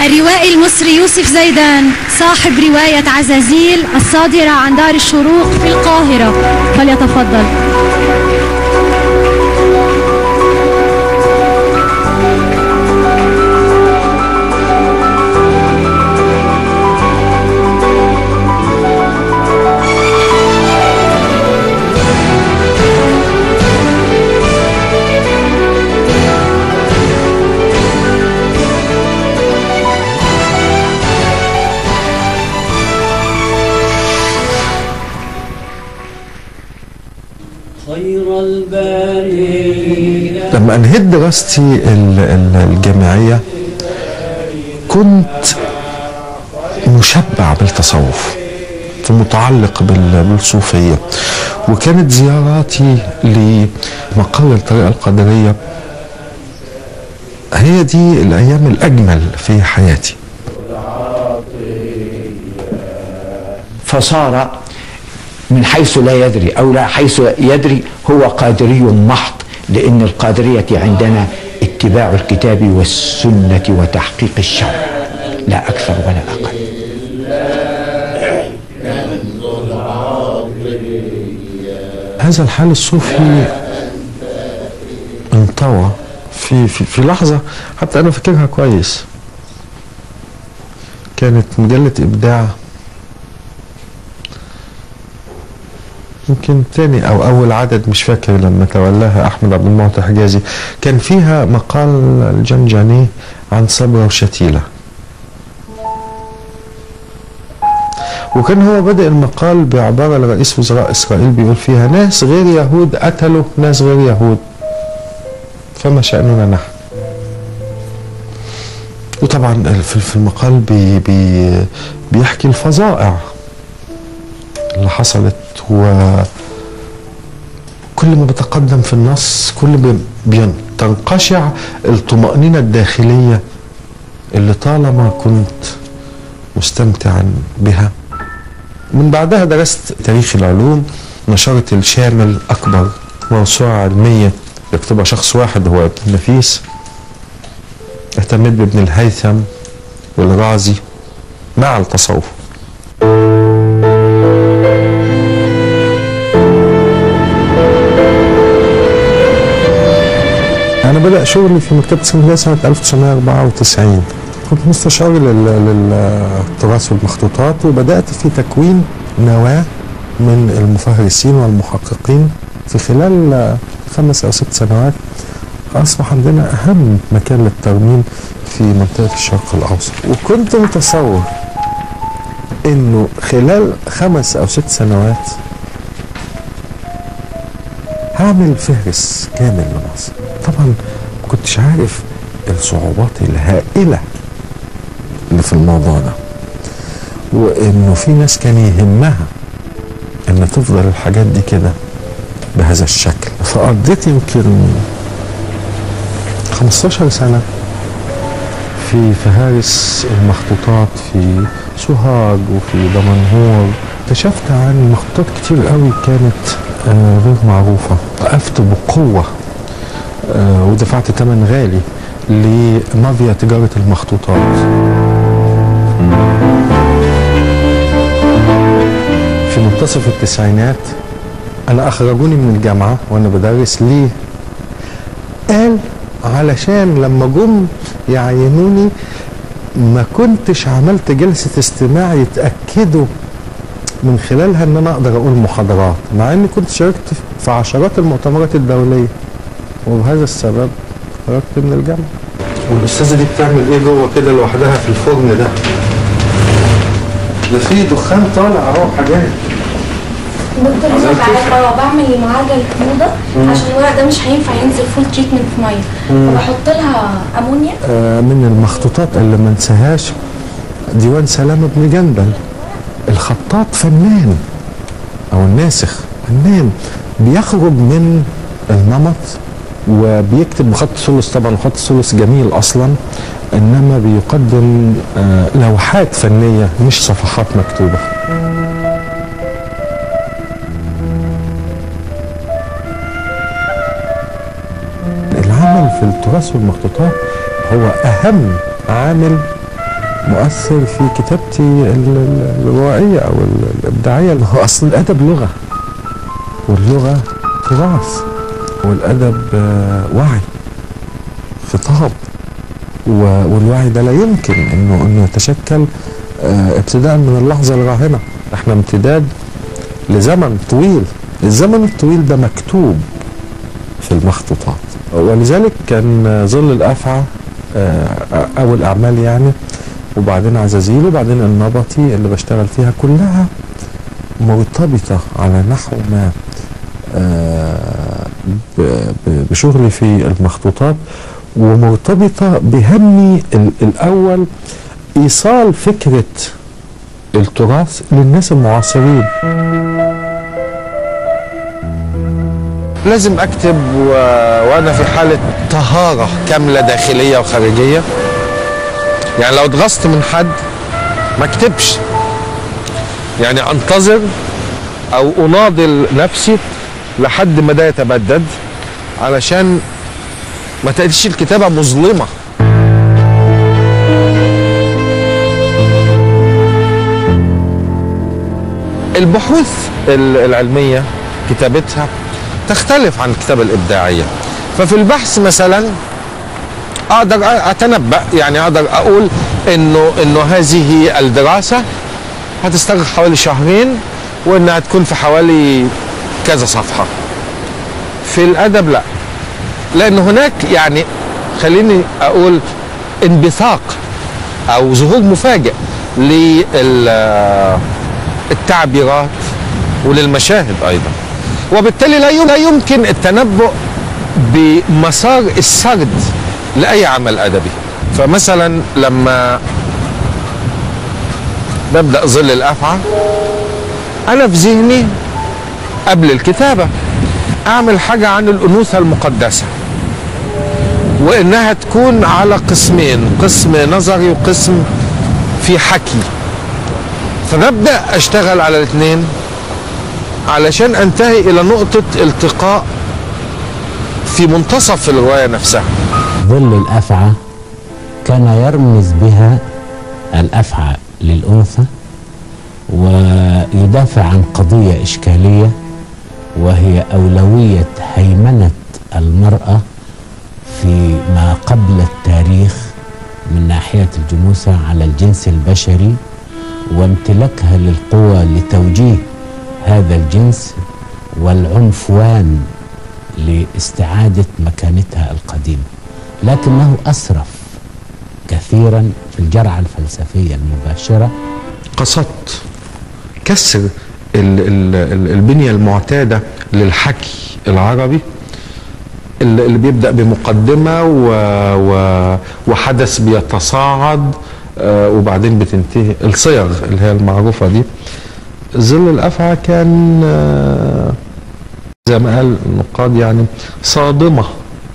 الروائي المصري يوسف زيدان صاحب رواية عزازيل الصادرة عن دار الشروق في القاهرة فليتفضل خير البرية لما انهيت دراستي ال- ال- الجامعية كنت مشبع بالتصوف متعلق بال- بالصوفية وكانت زياراتي لمقر الطريقة القدرية هي دي الأيام الأجمل في حياتي فصار من حيث لا يدري او لا حيث يدري هو قادري محض لان القادريه عندنا اتباع الكتاب والسنه وتحقيق الشرع لا اكثر ولا اقل هذا الحال الصوفي انطوى في في في لحظة حتى أنا فاكرها كويس كانت مجلة إبداع يمكن تاني أو أول عدد مش فاكر لما تولاها أحمد عبد المعطي حجازي كان فيها مقال الجنجاني عن صبرة وشتيلة وكان هو بدأ المقال بعبارة لرئيس وزراء إسرائيل بيقول فيها ناس غير يهود قتلوا ناس غير يهود فما شأننا نحن وطبعا في في المقال بي بي بيحكي الفظائع اللي حصلت و كل ما بتقدم في النص كل ما بين- تنقشع الطمأنينة الداخلية اللي طالما كنت مستمتعا بها من بعدها درست تاريخ العلوم نشرت الشامل أكبر موسوعة علمية يكتبها شخص واحد هو ابن النفيس اهتميت بابن الهيثم والرازي مع التصوف أنا بدأ شغلي في مكتبة اسكندرية سنة 1994 كنت مستشار لل- للتراث والمخطوطات وبدأت في تكوين نواة من المفهرسين والمحققين في خلال خمس أو ست سنوات أصبح عندنا أهم مكان للترميم في منطقة الشرق الأوسط وكنت متصور إنه خلال خمس أو ست سنوات هعمل فهرس كامل لمصر طبعا ما كنتش عارف الصعوبات الهائلة اللي في الموضوع ده وانه في ناس كان يهمها ان تفضل الحاجات دي كده بهذا الشكل فقضيت يمكن 15 سنة في فهارس المخطوطات في سوهاج وفي دمنهور اكتشفت عن مخطوطات كتير قوي كانت آه، غير معروفة وقفت بقوة آه، ودفعت ثمن غالي لمافيا تجارة المخطوطات في منتصف التسعينات أنا أخرجوني من الجامعة وأنا بدرس ليه؟ قال علشان لما جم يعينوني ما كنتش عملت جلسة استماع يتأكدوا من خلالها ان انا اقدر اقول محاضرات مع اني كنت شاركت في عشرات المؤتمرات الدولية وبهذا السبب خرجت من الجامعة والاستاذة دي بتعمل ايه جوه كده لوحدها في الفرن ده ده في دخان طالع اهو حاجات دكتور انا بعمل اه بعمل معادله الحموضه عشان الورق ده مش هينفع ينزل فول تريتمنت في ميه فبحط لها امونيا آه، من المخطوطات اللي ما انساهاش ديوان سلامة بن جندل الخطاط فنان او الناسخ فنان بيخرج من النمط وبيكتب بخط ثلث طبعا خط ثلث جميل اصلا انما بيقدم آه، لوحات فنيه مش صفحات مكتوبه العمل في التراث والمخطوطات هو اهم عامل مؤثر في كتابتي ال- ال- الروائية أو ال- الإبداعية اللي هو أصل الأدب لغة واللغة تراث والأدب آه، وعي خطاب و- والوعي ده لا يمكن انه انه يتشكل آه، ابتداء من اللحظه الراهنه احنا امتداد لزمن طويل الزمن الطويل ده مكتوب في المخطوطات ولذلك كان ظل الافعى آه، او الاعمال يعني وبعدين عزازيل وبعدين النبطي اللي بشتغل فيها كلها مرتبطه على نحو ما آه، ب- ب- بشغلي في المخطوطات ومرتبطة بهمي ال- الأول إيصال فكرة التراث للناس المعاصرين لازم أكتب و... وأنا في حالة طهارة كاملة داخلية وخارجية يعني لو اتغصت من حد ما اكتبش يعني انتظر او اناضل نفسي لحد ما ده يتبدد علشان ما تأتيش الكتابة مظلمة البحوث ال- العلمية كتابتها تختلف عن الكتابة الإبداعية ففي البحث مثلا أقدر أتنبأ يعني أقدر أقول إنه إنه هذه الدراسة هتستغرق حوالي شهرين وإنها تكون في حوالي كذا صفحة في الأدب لا لان هناك يعني خليني اقول انبثاق او ظهور مفاجئ للتعبيرات وللمشاهد ايضا وبالتالي لا يم- لا يمكن التنبؤ بمسار السرد لاي عمل ادبي فمثلا لما ببدا ظل الافعى انا في ذهني قبل الكتابه اعمل حاجه عن الانوثه المقدسه وانها تكون على قسمين قسم نظري وقسم في حكي فببدا اشتغل على الاثنين علشان انتهي الى نقطه التقاء في منتصف الروايه نفسها ظل الأفعى كان يرمز بها الأفعى للأنثى ويدافع عن قضية إشكالية وهي أولوية هيمنة المرأة في ما قبل التاريخ من ناحية الجنوسة على الجنس البشري وامتلاكها للقوى لتوجيه هذا الجنس والعنفوان لاستعادة مكانتها القديمة لكنه أسرف كثيرا في الجرعة الفلسفية المباشرة قصدت كسر ال- ال- ال- البنية المعتادة للحكي العربي اللي اللي بيبدأ بمقدمة و و وحدث بيتصاعد آه، وبعدين بتنتهي الصيغ اللي هي المعروفة دي ظل الأفعى كان آه، زي ما قال النقاد يعني صادمة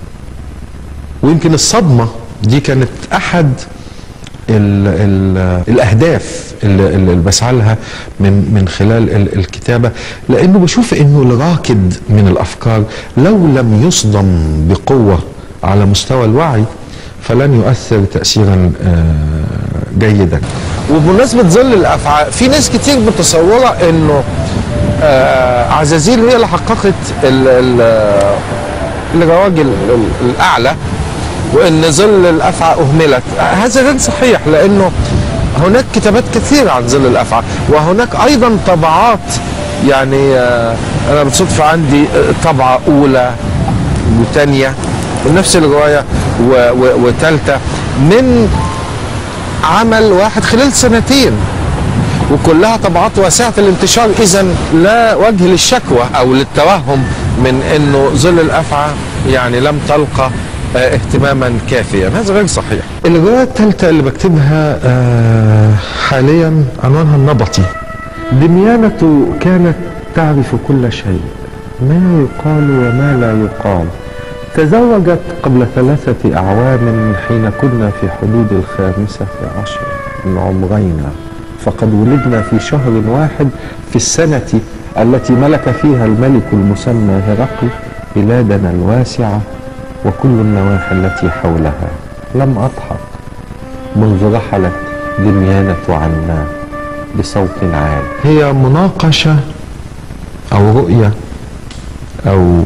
ويمكن الصدمة دي كانت أحد ال ال الاهداف اللي, اللي بسعى لها من من خلال ال- الكتابه لانه بشوف انه الراكد من الافكار لو لم يصدم بقوه على مستوى الوعي فلن يؤثر تاثيرا آه، جيدا وبمناسبه ظل الافعى في ناس كتير متصوره انه آه، عزازيل هي اللي حققت ال- ال- الرواج ال- ال- الاعلى وان ظل الافعى اهملت هذا غير صحيح لانه هناك كتابات كثيره عن ظل الافعى وهناك ايضا طبعات يعني آه، انا بالصدفه عندي آه، طبعه اولى وثانيه من نفس الروايه و- و- وثالثه من عمل واحد خلال سنتين وكلها طبعات واسعة الانتشار إذا لا وجه للشكوى أو للتوهم من أنه ظل الأفعى يعني لم تلقى آه، اهتماما كافيا هذا غير صحيح الرواية الثالثة اللي بكتبها آه، حاليا عنوانها النبطي دميانة كانت تعرف كل شيء ما يقال وما لا يقال تزوجت قبل ثلاثة أعوام حين كنا في حدود الخامسة عشر من عمرنا فقد ولدنا في شهر واحد في السنة التي ملك فيها الملك المسمى هرقل بلادنا الواسعة وكل النواحي التي حولها لم أضحك منذ رحلت دميانة عنا بصوت عال هي مناقشة أو رؤية أو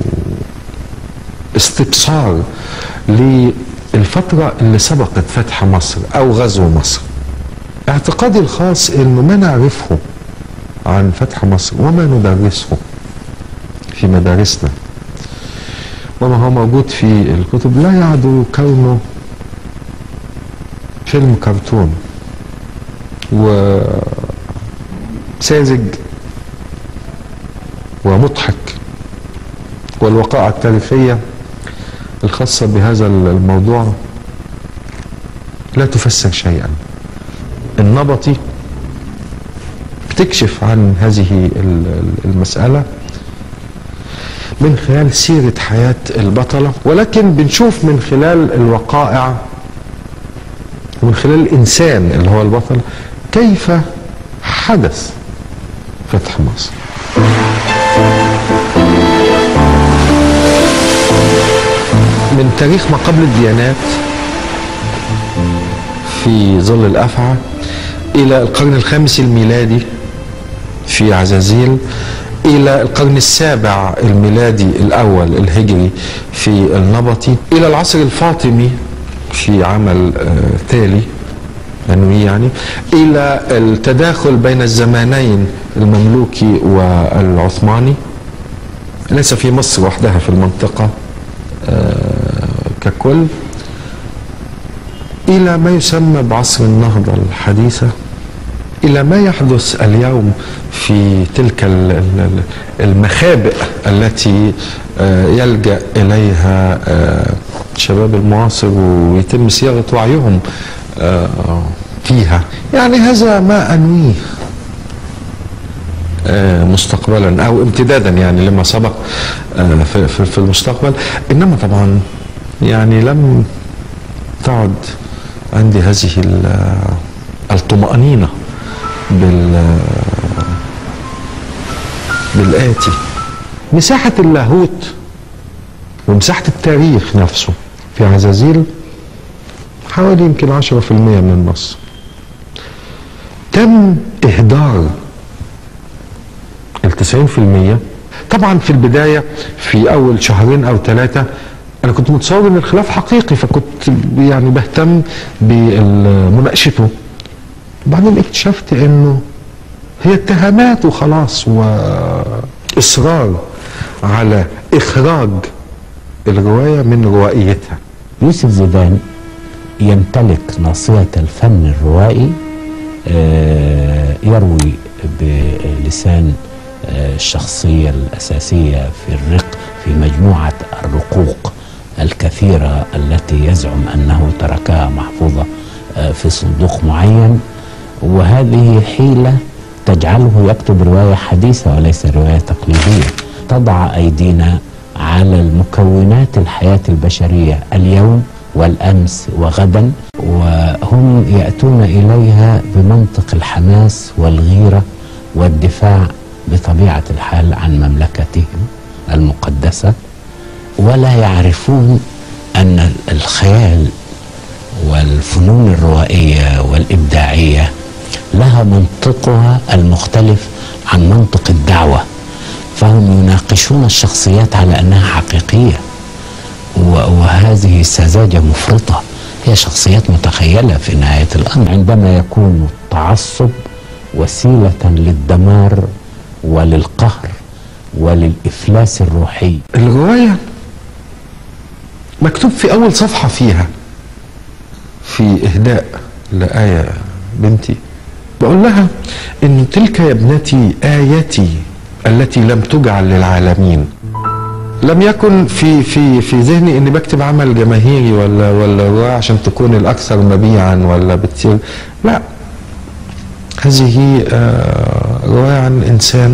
استبصار للفترة اللي سبقت فتح مصر أو غزو مصر اعتقادي الخاص انه ما نعرفه عن فتح مصر وما ندرسه في مدارسنا وما هو موجود في الكتب لا يعدو كونه فيلم كرتون وساذج ومضحك والوقائع التاريخية الخاصة بهذا الموضوع لا تفسر شيئا النبطي بتكشف عن هذه المسألة من خلال سيرة حياة البطلة ولكن بنشوف من خلال الوقائع ومن خلال الإنسان اللي هو البطل كيف حدث فتح مصر من تاريخ ما قبل الديانات في ظل الأفعى إلى القرن الخامس الميلادي في عزازيل إلى القرن السابع الميلادي الأول الهجري في النبطي إلى العصر الفاطمي في عمل آه تالي أنوي يعني إلى التداخل بين الزمانين المملوكي والعثماني ليس في مصر وحدها في المنطقة آه ككل إلى ما يسمى بعصر النهضة الحديثة إلى ما يحدث اليوم في تلك المخابئ التي يلجأ إليها الشباب المعاصر ويتم صياغة وعيهم فيها يعني هذا ما أنويه مستقبلا أو امتدادا يعني لما سبق في المستقبل إنما طبعا يعني لم تعد عندي هذه الطمأنينة بال بالآتي مساحة اللاهوت ومساحة التاريخ نفسه في عزازيل حوالي يمكن 10% من مصر تم إهدار ال 90% طبعا في البداية في أول شهرين أو ثلاثة انا كنت متصور ان الخلاف حقيقي فكنت يعني بهتم بمناقشته بعدين اكتشفت انه هي اتهامات وخلاص واصرار على اخراج الروايه من روائيتها يوسف زيدان يمتلك ناصية الفن الروائي يروي بلسان الشخصية الأساسية في الرق في مجموعة الرقوق الكثيرة التي يزعم أنه تركها محفوظة في صندوق معين وهذه حيلة تجعله يكتب رواية حديثة وليس رواية تقليدية تضع أيدينا على المكونات الحياة البشرية اليوم والأمس وغدا وهم يأتون إليها بمنطق الحماس والغيرة والدفاع بطبيعة الحال عن مملكتهم المقدسة ولا يعرفون أن الخيال والفنون الروائية والإبداعية لها منطقها المختلف عن منطق الدعوة فهم يناقشون الشخصيات على أنها حقيقية وهذه سذاجة مفرطة هي شخصيات متخيلة في نهاية الأمر عندما يكون التعصب وسيلة للدمار وللقهر وللإفلاس الروحي الرواية مكتوب في أول صفحة فيها في إهداء لآية بنتي بقول لها إن تلك يا ابنتي آيتي التي لم تجعل للعالمين لم يكن في في في ذهني اني بكتب عمل جماهيري ولا ولا روايه عشان تكون الاكثر مبيعا ولا بتصير لا هذه آه روايه عن انسان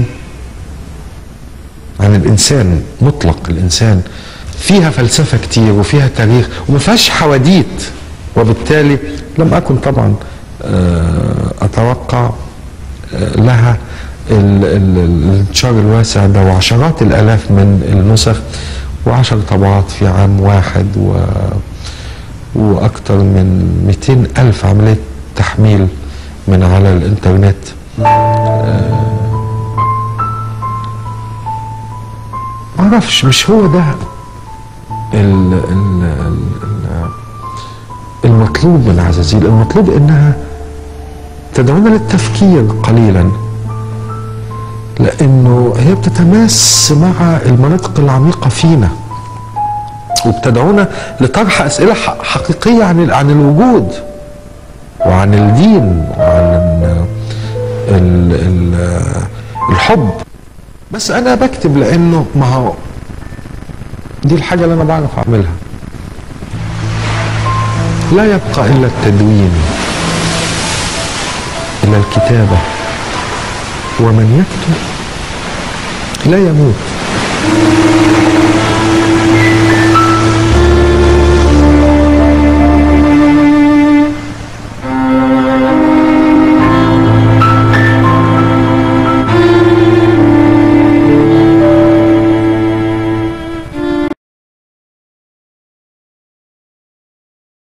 عن الانسان مطلق الانسان فيها فلسفه كتير وفيها تاريخ وما فيهاش حواديت وبالتالي لم اكن طبعا آه اتوقع آه لها الانتشار الواسع ده وعشرات الالاف من النسخ وعشر طبعات في عام واحد و واكثر من 200 الف عمليه تحميل من على الانترنت آه، معرفش مش هو ده ال ال ال ال المطلوب من عزازيل المطلوب انها تدعونا للتفكير قليلا لانه هي بتتماس مع المناطق العميقه فينا وبتدعونا لطرح اسئله ح- حقيقيه عن ال- عن الوجود وعن الدين وعن ال ال ال الحب بس انا بكتب لانه ما هو دي الحاجه اللي انا بعرف اعملها لا يبقى الا التدوين الا الكتابه ومن يكتب لا يموت